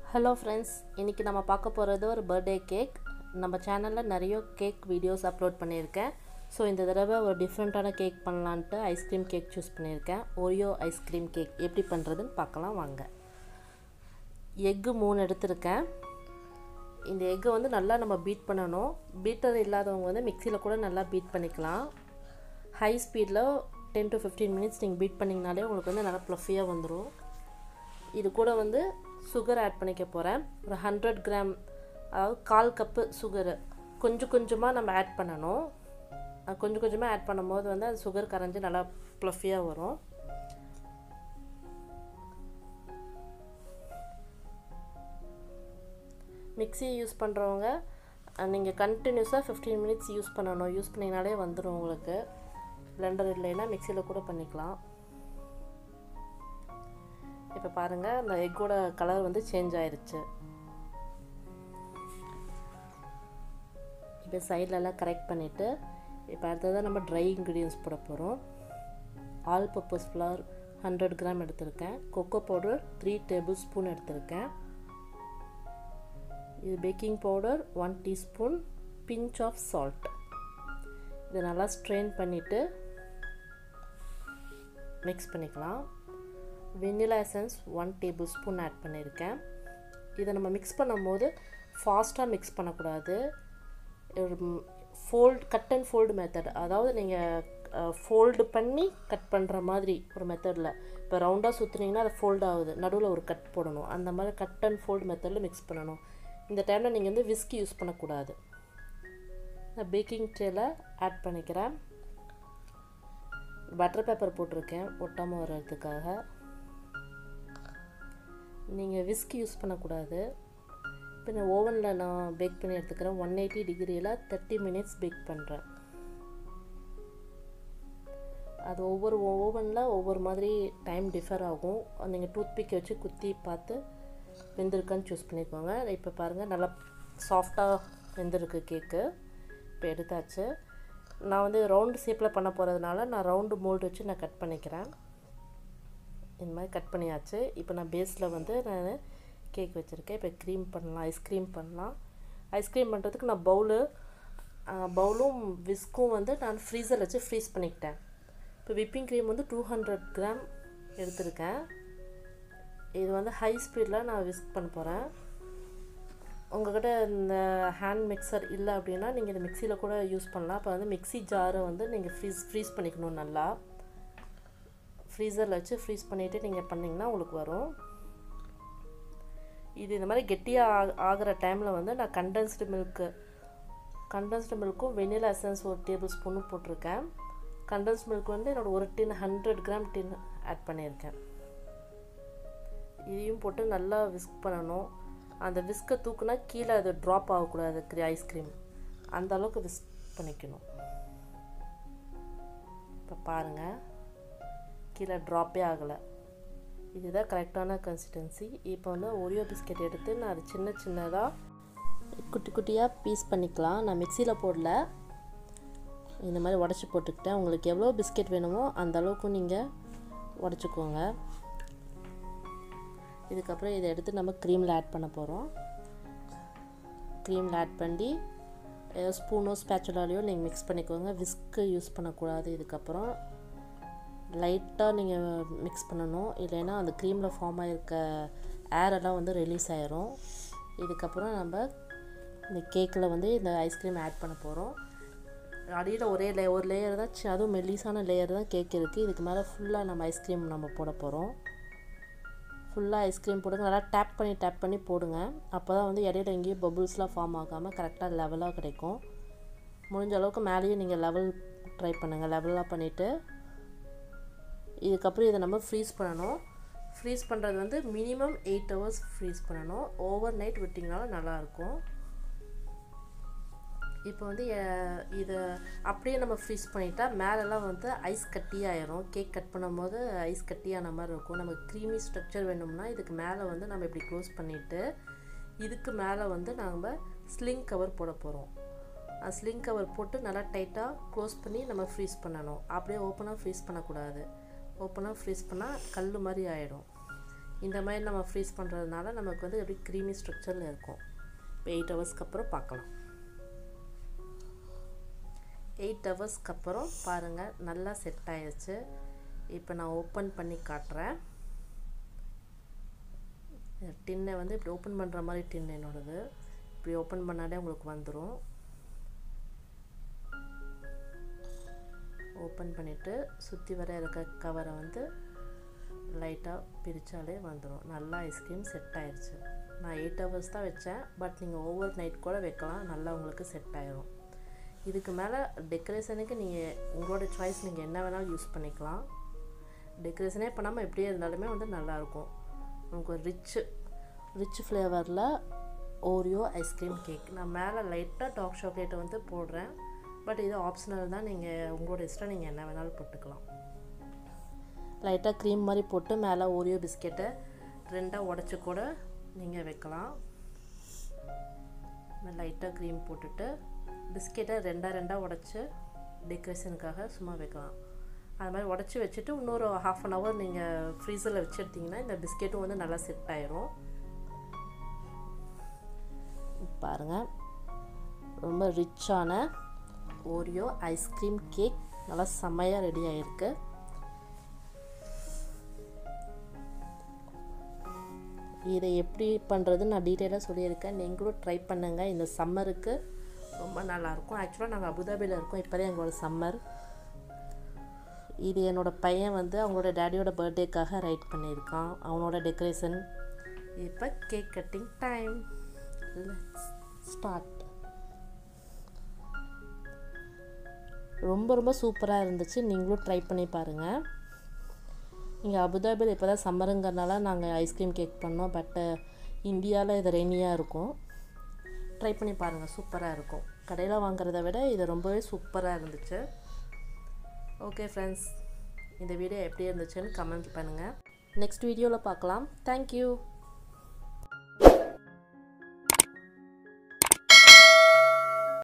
hello friends இன்றைக்கி நம்ம பார்க்க போகிறது ஒரு பர்த்டே கேக் நம்ம சேனலில் நிறைய கேக் வீடியோஸ் அப்லோட் பண்ணியிருக்கேன் ஸோ இந்த தடவை ஒரு டிஃப்ரெண்ட்டான கேக் பண்ணலான்ட்டு ஐஸ்கிரீம் கேக் சூஸ் பண்ணியிருக்கேன் ஓரியோ ஐஸ்கிரீம் கேக் எப்படி பண்ணுறதுன்னு பார்க்கலாம் வாங்க எக்கு மூணு எடுத்திருக்கேன் இந்த எக்கை வந்து நல்லா நம்ம பீட் பண்ணணும் பீட்டர் இல்லாதவங்க வந்து மிக்சியில் கூட நல்லா பீட் பண்ணிக்கலாம் ஹை ஸ்பீடில் டென் டு ஃபிஃப்டீன் மினிட்ஸ் நீங்கள் பீட் பண்ணிங்கனாலே உங்களுக்கு வந்து நல்லா ப்ளஃபியாக வந்துடும் இது கூட வந்து சுகர் ஆட் பண்ணிக்க போகிறேன் ஒரு ஹண்ட்ரட் கிராம் அதாவது கால் கப்பு சுகரு கொஞ்சம் கொஞ்சமாக நம்ம ஆட் பண்ணணும் அது கொஞ்சம் கொஞ்சமாக ஆட் பண்ணும்போது வந்து அது சுகர் கரைஞ்சி நல்லா ப்ளஃபியாக வரும் மிக்ஸி யூஸ் பண்ணுறவங்க நீங்கள் கண்டினியூஸாக ஃபிஃப்டீன் மினிட்ஸ் யூஸ் பண்ணணும் யூஸ் பண்ணிங்கனாலே வந்துடும் உங்களுக்கு பிளெண்டர் இல்லைன்னா மிக்சியில் கூட பண்ணிக்கலாம் இப்போ பாருங்கள் அந்த எக்கோட கலர் வந்து சேஞ்ச் ஆயிடுச்சு இப்போ சைட்லலாம் கரெக்ட் பண்ணிவிட்டு இப்போ அடுத்ததாக நம்ம ட்ரை இன்க்ரீடியன்ஸ் போட போகிறோம் all purpose flour hundred gram எடுத்திருக்கேன் cocoa powder three tablespoon எடுத்திருக்கேன் இது baking powder one teaspoon pinch of salt இதை நல்லா ஸ்ட்ரெயின் பண்ணிவிட்டு மிக்ஸ் பண்ணிக்கலாம் vanilla essence one tablespoon add பண்ணியிருக்கேன் இதை நம்ம மிக்ஸ் பண்ணும்போது ஃபாஸ்ட்டாக மிக்ஸ் பண்ணக்கூடாது fold cut and fold method அதாவது நீங்கள் ஃபோல்டு பண்ணி கட் பண்ணுற மாதிரி ஒரு மெத்தடில் இப்போ ரவுண்டாக சுற்றுனீங்கன்னா அது ஃபோல்ட் ஆகுது நடுவில் ஒரு கட் போடணும் அந்த மாதிரி கட் அண்ட் ஃபோல்டு மெத்தடில் மிக்ஸ் பண்ணணும் இந்த டைமில் நீங்கள் வந்து விஸ்கி யூஸ் பண்ணக்கூடாது நான் பேக்கிங் ட்ரேல ஆட் பண்ணிக்கிறேன் பட்டர் பேப்பர் போட்டிருக்கேன் ஒட்டாமல் வர்றதுக்காக நீங்கள் விஸ்கி யூஸ் பண்ணக்கூடாது இப்போ நான் ஓவனில் நான் பேக் பண்ணி எடுத்துக்கிறேன் ஒன் எயிட்டி டிகிரியில் தேர்ட்டி மினிட்ஸ் பேக் பண்ணுறேன் அது ஒவ்வொரு ஓவனில் ஒவ்வொரு மாதிரி டைம் டிஃபர் ஆகும் நீங்கள் டூத் பிக் வச்சு குத்தி பார்த்து வெந்திருக்கான்னு சூஸ் பண்ணிக்கோங்க இப்போ பாருங்கள் நல்லா சாஃப்டாக வெந்திருக்கு கேக்கு இப்போ எடுத்தாச்சு நான் வந்து ரவுண்டு ஷேப்பில் பண்ண போகிறதுனால நான் ரவுண்டு மோல்டு வச்சு நான் கட் பண்ணிக்கிறேன் இந்த மாதிரி கட் பண்ணியாச்சு இப்போ நான் பேஸில் வந்து நான் கேக் வச்சுருக்கேன் இப்போ க்ரீம் பண்ணலாம் ஐஸ்கிரீம் பண்ணலாம் ஐஸ்கிரீம் பண்ணுறதுக்கு நான் பவுலு பவுலும் விஸ்க்கும் வந்து நான் ஃப்ரீசர் வச்சு ஃப்ரீஸ் பண்ணிக்கிட்டேன் இப்போ விப்பிங் க்ரீம் வந்து டூ ஹண்ட்ரட் கிராம் எடுத்திருக்கேன் இது வந்து ஹை ஸ்பீடில் நான் விஸ்க் பண்ண போகிறேன் உங்கள்கிட்ட இந்த ஹேண்ட் மிக்சர் இல்லை அப்படின்னா நீங்கள் இந்த மிக்சியில் கூட யூஸ் பண்ணலாம் அப்போ வந்து மிக்சி ஜாரை வந்து நீங்கள் ஃப்ரீஸ் ஃப்ரீஸ் பண்ணிக்கணும் நல்லா ஃப்ரீசரில் வச்சு ஃப்ரீஸ் பண்ணிவிட்டு நீங்கள் பண்ணிங்கன்னா உங்களுக்கு வரும் இது இந்த மாதிரி கெட்டியாக ஆகிற டைமில் வந்து நான் கண்டென்ஸ்டு மில்க்கு கண்டென்ஸ்டு மில்க்கும் வெனிலா எசன்ஸ் ஒரு டேபிள் ஸ்பூனும் போட்டிருக்கேன் கண்டென்ஸ் மில்க் வந்து என்னோடய ஒரு tin hundred gram tin add பண்ணியிருக்கேன் இதையும் போட்டு நல்லா விஸ்க் பண்ணணும் அந்த விஸ்கை தூக்குனா கீழே அது ட்ராப் ஆகக்கூடாது ஐஸ்கிரீம் அந்த அளவுக்கு விஸ்க் பண்ணிக்கணும் இப்போ பாருங்கள் கீழே ட்ராப்பே ஆகலை இதுதான் கரெக்டான கன்சிஸ்டன்சி இப்போ வந்து ஒரியோ பிஸ்கெட் எடுத்து நான் அது சின்ன சின்னதாக குட்டி குட்டியாக பீஸ் பண்ணிக்கலாம் நான் மிக்சியில் போடல இந்த மாதிரி உடச்சி போட்டுக்கிட்டேன் உங்களுக்கு எவ்வளோ பிஸ்கெட் வேணுமோ அந்த அளவுக்கு நீங்கள் உடச்சிக்கோங்க இதுக்கப்புறம் இதை எடுத்து நம்ம க்ரீமில் ஆட் பண்ண போகிறோம் க்ரீமில் ஆட் பண்ணி ஏதோ ஸ்பூனோ ஸ்பேச்சுலாலையோ நீங்கள் மிக்ஸ் பண்ணிக்கோங்க விஸ்க்கு யூஸ் பண்ணக்கூடாது இதுக்கப்புறம் லைட்டாக நீங்கள் மிக்ஸ் பண்ணணும் இல்லைன்னா அந்த க்ரீமில் ஃபார்ம் ஆகிருக்க ஏரெல்லாம் வந்து ரிலீஸ் ஆயிரும் இதுக்கப்புறம் நம்ம இந்த கேக்கில் வந்து இந்த ஐஸ்கிரீம் ஆட் பண்ண போகிறோம் அடியில் ஒரே லே ஒரு லேயர் தான் அதுவும் மெல்லிஸான லேயர் தான் கேக் இருக்குது இதுக்கு மேலே ஃபுல்லாக நம்ம ஐஸ்கிரீம் நம்ம போட போகிறோம் ஃபுல்லாக ஐஸ்கிரீம் போடுங்க நல்லா டேப் பண்ணி டேப் பண்ணி போடுங்க அப்போ தான் வந்து இடையில எங்கேயும் பபுள்ஸ்லாம் ஃபார்ம் ஆகாமல் கரெக்டாக லெவலாக கிடைக்கும் முடிஞ்ச அளவுக்கு மேலேயும் நீங்கள் லெவல் ட்ரை பண்ணுங்கள் லெவலாக பண்ணிவிட்டு இதுக்கப்புறம் இதை நம்ம ஃப்ரீஸ் பண்ணணும் ஃப்ரீஸ் பண்ணுறது வந்து மினிமம் எயிட் ஹவர்ஸ் ஃப்ரீஸ் பண்ணணும் ஓவர் நைட் விட்டிங்கனாலும் நல்லாயிருக்கும் இப்போ வந்து இதை அப்படியே நம்ம ஃப்ரீஸ் பண்ணிட்டா மேலெல்லாம் வந்து ஐஸ் கட்டியாயிரும் கேக் கட் பண்ணும்போது ஐஸ் கட்டியான மாதிரி இருக்கும் நமக்கு க்ரீமி ஸ்ட்ரக்சர் வேணும்னா இதுக்கு மேலே வந்து நம்ம இப்படி க்ளோஸ் பண்ணிவிட்டு இதுக்கு மேலே வந்து நம்ம ஸ்லிங் கவர் போட போகிறோம் ஸ்லிங் கவர் போட்டு நல்லா டைட்டாக க்ளோஸ் பண்ணி நம்ம ஃப்ரீஸ் பண்ணணும் அப்படியே ஓப்பனாக ஃப்ரீஸ் பண்ணக்கூடாது ஓப்பனாக ஃப்ரீஸ் பண்ணால் கல் மாதிரி ஆகிடும் இந்த மாதிரி நம்ம ஃப்ரீஸ் பண்ணுறதுனால நமக்கு வந்து எப்படி க்ரீமி ஸ்ட்ரக்சரில் இருக்கும் இப்போ எயிட் ஹவர்ஸ்க்கு அப்புறம் பார்க்கலாம் எயிட் ஹவர்ஸ்க்கு அப்புறம் பாருங்கள் நல்லா செட் ஆயிடுச்சு இப்போ நான் ஓப்பன் பண்ணி காட்டுறேன் டின்னை வந்து இப்படி ஓப்பன் பண்ணுற மாதிரி டின் என்னோடது இப்படி ஓப்பன் பண்ணாலே உங்களுக்கு வந்துடும் ஓப்பன் பண்ணிவிட்டு சுற்றி வர இருக்க கவரை வந்து லைட்டாக பிரித்தாலே வந்துடும் நல்லா ஐஸ்கிரீம் செட் ஆயிடுச்சு நான் எயிட் ஹவர்ஸ் தான் வச்சேன் பட் நீங்கள் ஓவர் நைட் கூட வைக்கலாம் நல்லா உங்களுக்கு செட் ஆயிரும் இதுக்கு மேலே டெக்கரேஷனுக்கு நீங்கள் உங்களோட சாய்ஸ் நீங்கள் என்ன வேணாலும் யூஸ் பண்ணிக்கலாம் டெக்கரேஷனே பண்ணாமல் எப்படியே இருந்தாலுமே வந்து நல்லாயிருக்கும் உங்களுக்கு ஒரு ரிச்சு ரிச் ஃப்ளேவரில் ஓரியோ ஐஸ்கிரீம் கேக் நான் மேலே லைட்டாக டார்க் சாக்லேட்டை வந்து போடுறேன் பட் இது ஆப்ஷனல் தான் நீங்கள் உங்களோட இஷ்டம் நீங்கள் என்ன வேணாலும் போட்டுக்கலாம் லைட்டாக க்ரீம் மாதிரி போட்டு மேலே ஓரியோ பிஸ்கெட்டை ரெண்டாக உடச்சி கூட நீங்கள் வைக்கலாம் லைட்டாக க்ரீம் போட்டுட்டு பிஸ்கெட்டை ரெண்டாக ரெண்டாக உடச்சி டெக்கரேஷனுக்காக சும்மா வைக்கலாம் அது மாதிரி உடச்சி வச்சுட்டு இன்னொரு ஹாஃப் அன் ஹவர் நீங்கள் ஃப்ரீசரில் வச்சுருட்டிங்கன்னா இந்த பிஸ்கெட்டும் வந்து நல்லா செட் ஆயிரும் பாருங்கள் ரொம்ப ரிச்சான ஓரியோ ஐஸ்கிரீம் கேக் நல்லா செம்மையாக ரெடி ஆகிருக்கு இதை எப்படி பண்ணுறதுன்னு நான் டீட்டெயிலாக சொல்லியிருக்கேன் நீங்களும் ட்ரை பண்ணுங்கள் இந்த சம்மருக்கு ரொம்ப நல்லாயிருக்கும் ஆக்சுவலாக நாங்கள் அபுதாபியில் இருக்கோம் இப்போ தான் எங்களோட சம்மர் இது என்னோடய பையன் வந்து அவங்களோட டேடியோட பர்த்டேக்காக ரைட் பண்ணியிருக்கான் அவனோட டெக்கரேஷன் இப்போ கேக் கட்டிங் டைம் ஸ்டார்ட் ரொம்ப ரொம்ப சூப்பராக இருந்துச்சு நீங்களும் ட்ரை பண்ணி பாருங்கள் இங்கே அபுதாபியில் இப்போ தான் சம்மருங்கிறனால நாங்கள் ஐஸ்கிரீம் கேக் பண்ணோம் பட்டு இந்தியாவில் இது ரெய்னியாக இருக்கும் ட்ரை பண்ணி பாருங்கள் சூப்பராக இருக்கும் கடையில் வாங்குறத விட இது ரொம்பவே சூப்பராக இருந்துச்சு ஓகே ஃப்ரெண்ட்ஸ் இந்த வீடியோ எப்படி இருந்துச்சுன்னு கமெண்ட் பண்ணுங்கள் நெக்ஸ்ட் வீடியோவில் பார்க்கலாம் தேங்க்யூ